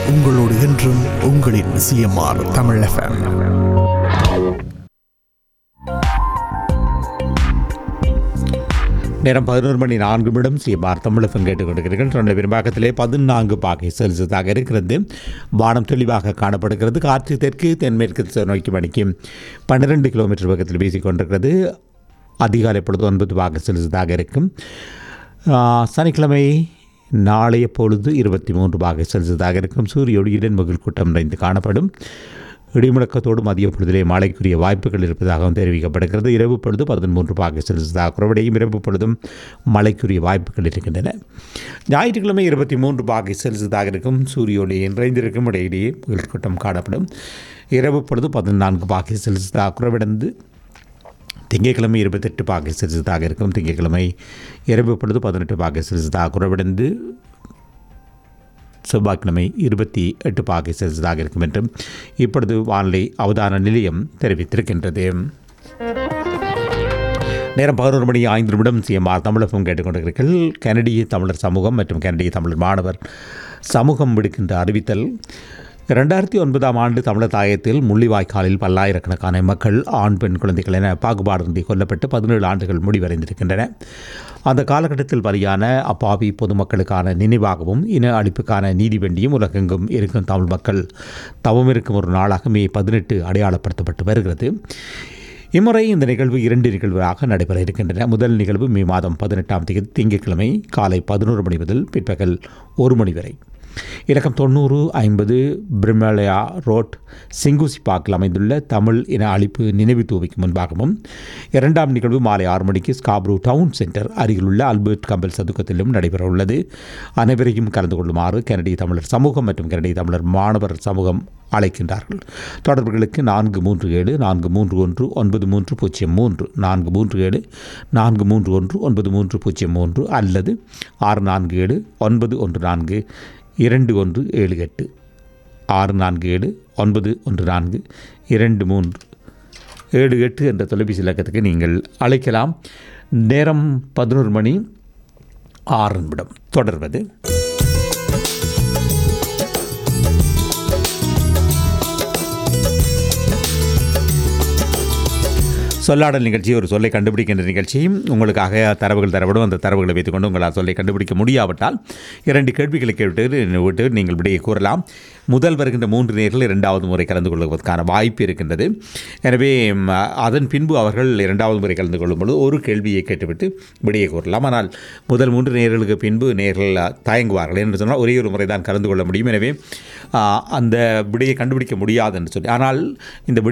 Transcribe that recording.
உங்களோடு என்றும் உங்களின் சிஎம்ஆர் தமிழ் எஃப்எம் நேரம் பதினோரு மணி நான்கு நிமிடம் சிஎம்ஆர் தமிழகம் கேட்டுக்கொண்டிருக்கிறீர்கள் ரெண்டு பெரும்பாக்கத்திலே பதினான்கு பாகை செல்சியஸாக இருக்கிறது வானம் தெளிவாக காணப்படுகிறது காற்று தெற்கு தென்மேற்கு திசை நோக்கி மணிக்கு பன்னிரெண்டு கிலோமீட்டர் வேகத்தில் வீசிக்கொண்டிருக்கிறது அதிகாலை பொழுது ஒன்பது பாகை செல்சியஸாக இருக்கும் ஆ, சனிக்கிழமை நாளைய பொழுது இருபத்தி மூன்று பாகை செல்சியஸாக இருக்கும் சூரிய ஒளியுடன் மகிழ் கூட்டம் நிறைந்து காணப்படும் இடிமுழக்கத்தோடு மதிய பொழுதிலே மழைக்குரிய வாய்ப்புகள் இருப்பதாகவும் தெரிவிக்கப்படுகிறது இரவு பொழுது பதிமூன்று பாகை செல்சியஸாக குறைவடையும் இரவு பொழுதும் மழைக்குரிய வாய்ப்புகள் இருக்கின்றன ஞாயிற்றுக்கிழமை இருபத்தி மூன்று பாகை செல்சியஸாக இருக்கும் சூரிய ஒளி நிறைந்திருக்கும் இடையிலேயே மகிழ் கூட்டம் காணப்படும் இரவு பொழுது பதினான்கு பாகை செல்சியஸாக குறைவடைந்து திங்கட்கிழமை இருபத்தெட்டு பாகை செல்சியஸாக இருக்கும் திங்கட்கிழமை இரவு பொழுது பதினெட்டு பாகை செல்சியஸாக குறைவடைந்து செவ்வாய்க்கிழமை இருபத்தி எட்டு பாகை செல்சியஸாக இருக்கும் என்றும் இப்பொழுது வானிலை அவதான நிலையம் தெரிவித்திருக்கின்றது நேரம் பதினோரு மணி ஐந்து நிமிடம் சிஎம்ஆர் தமிழகம் கேட்டுக்கொண்டிருக்கிறீர்கள் கனடிய தமிழர் சமூகம் மற்றும் கனடிய தமிழர் மாணவர் சமூகம் விடுக்கின்ற அறிவித்தல் ரெண்டாயிரத்தி ஒன்பதாம் ஆண்டு தமிழர் தாயத்தில் முள்ளிவாய்க்காலில் பல்லாயிரக்கணக்கான மக்கள் ஆண் பெண் குழந்தைகள் என பாகுபாடின்றி கொல்லப்பட்டு பதினேழு ஆண்டுகள் முடிவடைந்திருக்கின்றன அந்த காலகட்டத்தில் பலியான அப்பாவி பொதுமக்களுக்கான நினைவாகவும் இன அழிப்புக்கான நீதி வேண்டியும் உலகெங்கும் இருக்கும் தமிழ் மக்கள் தவம் இருக்கும் ஒரு நாளாக மே பதினெட்டு அடையாளப்படுத்தப்பட்டு வருகிறது இம்முறை இந்த நிகழ்வு இரண்டு நிகழ்வுகளாக நடைபெற இருக்கின்றன முதல் நிகழ்வு மே மாதம் பதினெட்டாம் தேதி திங்கட்கிழமை காலை பதினோரு மணி முதல் பிற்பகல் ஒரு மணி வரை இலக்கம் தொண்ணூறு ஐம்பது பிரிமலயா ரோட் சிங்குசி பார்க்கில் அமைந்துள்ள தமிழ் இன அழிப்பு நினைவு தூவிக்கு முன்பாகவும் இரண்டாம் நிகழ்வு மாலை ஆறு மணிக்கு ஸ்காப்ரூ டவுன் சென்டர் அருகிலுள்ள அல்பர்ட் கம்பல் சதுக்கத்திலும் நடைபெற உள்ளது அனைவரையும் கலந்து கொள்ளுமாறு கனடிய தமிழர் சமூகம் மற்றும் கனடிய தமிழர் மாணவர் சமூகம் அழைக்கின்றார்கள் தொடர்புகளுக்கு நான்கு மூன்று ஏழு நான்கு மூன்று ஒன்று ஒன்பது மூன்று பூஜ்ஜியம் மூன்று நான்கு மூன்று ஏழு நான்கு மூன்று ஒன்று ஒன்பது மூன்று பூஜ்ஜியம் மூன்று அல்லது ஆறு நான்கு ஏழு ஒன்பது ஒன்று நான்கு இரண்டு ஒன்று ஏழு எட்டு ஆறு நான்கு ஏழு ஒன்பது ஒன்று நான்கு இரண்டு மூன்று ஏழு எட்டு என்ற தொலைபேசி இலக்கத்துக்கு நீங்கள் அழைக்கலாம் நேரம் பதினோரு மணி ஆறு நிமிடம் தொடர்வது சொல்லாடல் நிகழ்ச்சி ஒரு சொல்லை கண்டுபிடிக்கின்ற நிகழ்ச்சி உங்களுக்காக தரவுகள் தரப்படும் அந்த தரவுகளை வைத்துக்கொண்டு உங்களால் சொல்லை கண்டுபிடிக்க முடியாவிட்டால் இரண்டு கேள்விகளை கேட்டு விட்டு நீங்கள் விடையை கூறலாம் முதல் வருகின்ற மூன்று நேர்கள் இரண்டாவது முறை கலந்து கொள்வதற்கான வாய்ப்பு இருக்கின்றது எனவே ம், அதன் பின்பு அவர்கள் இரண்டாவது முறை கலந்து கொள்ளும் பொழுது ஒரு கேள்வியை கேட்டுவிட்டு விடையை கூறலாம் ஆனால் முதல் மூன்று நேர்களுக்கு பின்பு நேர்கள் தயங்குவார்கள் என்று சொன்னால் ஒரே ஒரு முறை தான் கலந்து கொள்ள முடியும் எனவே ஆ, அந்த விடையை கண்டுபிடிக்க முடியாது என்று சொல்லி ஆனால் இந்த விடை